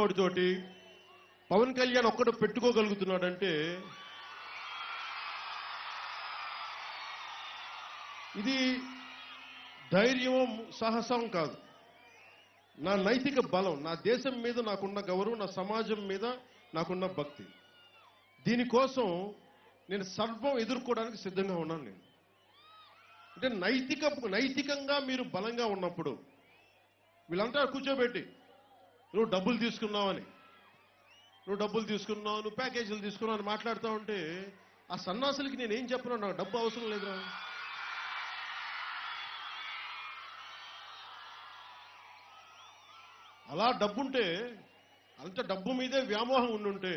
వాడితోటి పవన్ కళ్యాణ్ ఒక్కడు పెట్టుకోగలుగుతున్నాడంటే ఇది ధైర్యం సాహసం కాదు నా నైతిక బలం నా దేశం మీద నాకున్న గౌరవం నా సమాజం మీద నాకున్న భక్తి దీనికోసం నేను సర్వం ఎదుర్కోవడానికి సిద్ధంగా ఉన్నాను నేను అంటే నైతిక నైతికంగా మీరు బలంగా ఉన్నప్పుడు వీళ్ళంతా కూర్చోబెట్టి నువ్వు డబ్బులు తీసుకున్నావని నువ్వు డబ్బులు తీసుకున్నావు నువ్వు ప్యాకేజీలు తీసుకున్నావు అని మాట్లాడుతూ ఉంటే ఆ సన్నాసులకి నేనేం చెప్పను నాకు డబ్బు అవసరం లేదురా అలా డబ్బుంటే అంత డబ్బు మీదే వ్యామోహం ఉండుంటే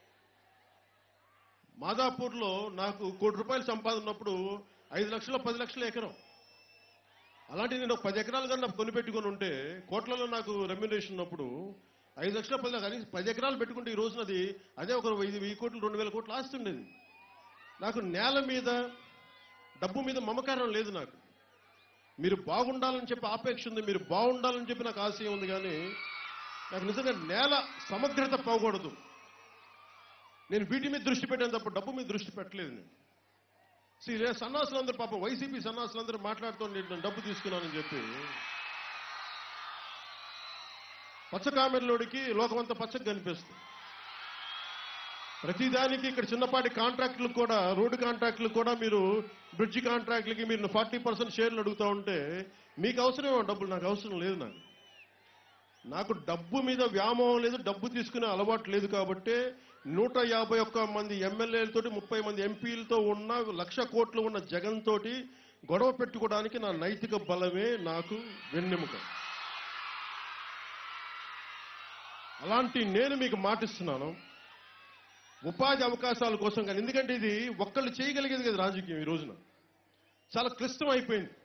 మాదాపూర్లో నాకు కోటి రూపాయలు సంపాదన ఉన్నప్పుడు ఐదు లక్షల పది లక్షల ఎకరం అలాంటి నేను ఒక పది ఎకరాలు కన్నా కొనిపెట్టుకొని ఉంటే కోట్లలో నాకు రెమ్యునేషన్ ఉన్నప్పుడు ఐదు లక్షల పది కానీ పది ఎకరాలు పెట్టుకుంటే ఈ రోజున అది అదే ఒక వెయ్యి వెయ్యి కోట్లు రెండు వేల కోట్లు ఆస్తి ఉండేది నాకు నేల మీద డబ్బు మీద మమకారం లేదు నాకు మీరు బాగుండాలని చెప్పి ఆపేక్ష ఉంది మీరు బాగుండాలని చెప్పి నాకు ఆశయం ఉంది కానీ నాకు నిజంగా నేల సమగ్రత పోకూడదు నేను వీటి మీద దృష్టి పెట్టాను తప్ప డబ్బు మీద దృష్టి పెట్టలేదు నేను See, ఇలా సన్నాసులందరూ పాపం వైసీపీ సన్నాసులందరూ మాట్లాడుతూ నేను డబ్బు తీసుకున్నానని చెప్పి పచ్చ కామెర్లోడికి లోకమంతా పచ్చగా కనిపిస్తుంది ప్రతిదానికి ఇక్కడ చిన్నపాటి కాంట్రాక్టులు కూడా రోడ్డు కాంట్రాక్టులు కూడా మీరు బ్రిడ్జి కాంట్రాక్టులకి మీరు ఫార్టీ పర్సెంట్ షేర్లు అడుగుతా ఉంటే మీకు అవసరమేమో డబ్బులు నాకు అవసరం లేదు నాకు నాకు డబ్బు మీద వ్యామోహం లేదు డబ్బు తీసుకునే అలవాటు లేదు కాబట్టి నూట యాభై ఒక్క మంది ఎమ్మెల్యేలతోటి ముప్పై మంది ఎంపీలతో ఉన్న లక్ష కోట్లు ఉన్న జగన్ తోటి గొడవ పెట్టుకోవడానికి నా నైతిక బలమే నాకు వెన్నెముక అలాంటి నేను మీకు మాటిస్తున్నాను ఉపాధి అవకాశాల కోసం కానీ ఎందుకంటే ఇది ఒక్కళ్ళు చేయగలిగేది కదా రాజకీయం ఈ రోజున చాలా క్లిష్టం అయిపోయింది